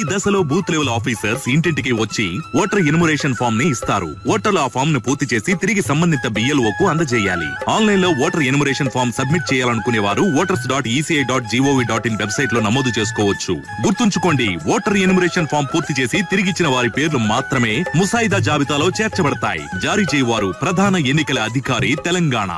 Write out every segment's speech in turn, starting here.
దశలో booth level officers ఇంటింటికి వచ్చి ఓటర్ ఇనుమరేషన్ ఫామ్ ని ఇస్తారు ఓటర్లు ఆ ఫామ్ ను పూర్తి చేసి తిరిగి సంబంధిత బిఎల్ఓ కు అందజేయాలి ఆన్లైన్ లో ఓటర్ ఎనుమరేషన్ ఫామ్ సబ్మిట్ చేయాలనుకునే వారు voters dot ECI dot gov dot in website లో నమోదు చేసుకోవచ్చు గుర్తుంచుకోండి ఓటర్ ఎనుమరేషన్ ఫామ్ పూర్తి చేసి తిరిగిచ్చిన వారి పేర్లు మాత్రమే ముసాయిదా జాబితాలో చేర్చబడతాయి జారీ చేయవారు ప్రధాన ఎన్నికల అధికారి తెలంగాణ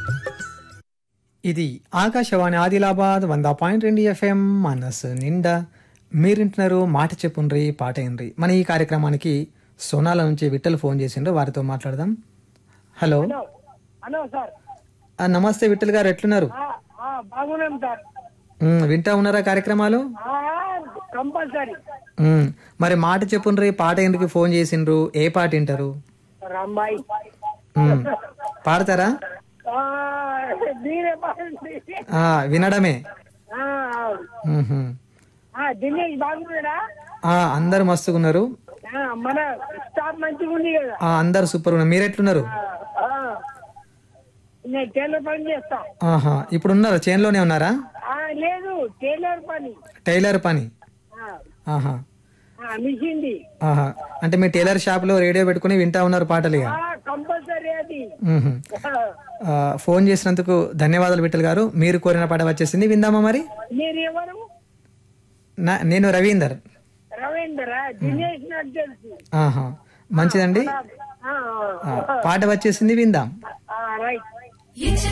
ఇది ఆకాశవాణి ఆదిలాబాద్ వంద పాయింట్ రెండు ఎఫ్ఎం మనసు నిండా మీరింటున్నారు మాట చెప్పుండ్రి పాట ఏండ్రి మన ఈ కార్యక్రమానికి సోనాల నుంచి విట్టలు ఫోన్ చేసిండ్రు వారితో మాట్లాడదాం హలో హలో సార్ ఆ, నమస్తే విట్టల్ గారు ఎట్లున్నారు ఆ, ఆ, బాగున్నాం సార్ ఉమ్, వింటా ఉన్నారా కార్యక్రమాలు ఆ, కంపల్సరీ ఉమ్, మరి మాట చెప్పుండ్రి పాట ఎందుకు ఫోన్ చేసిండ్రు ఏ పాట వింటారు రాంబాయి ఉమ్, పాడతారా ఆ, మీరే బాగుంది ఆ, వినడమే ఆ, ఉహుం. ఆ, దినేష్ బాగున్నాడా ఆ, అందరు మస్తుగున్నారు ఆ, మన స్టాఫ్ మంచిగా ఉంది కదా ఆ, అందరు సూపర్ ఉన్నారు మీరెట్లున్నారు ఆ, నేను టైలర్ పని చేస్తా ఆహా ఇప్పుడు ఉన్నారా చేన్లోనే ఉన్నారా ఆ, లేదు టైలర్ పని టైలర్ పని ఆ, ఆహా ఆ, మిషన్ది ఆహా అంటే మీ టైలర్ షాప్ లో రేడియో పెట్టుకుని వింటా ఉన్నారు పాటలు ఇక ఆ, కంపల్సరీ అది మ్మ్హ. ఆ, ఆ, ఫోన్ చేసినందుకు ధన్యవాదాలు విఠల్ గారు మీరు కోరిన పాట వచ్చేసింది విందామా మరి మీరు ఎవరు నా- నేను రవీందర్ రవీంద్ర దినేష్ నాకు తెలుసు ఆహా మంచిదండి ఆ, ఆ, పాట వచ్చేసింది విందాం ఆ, రైట్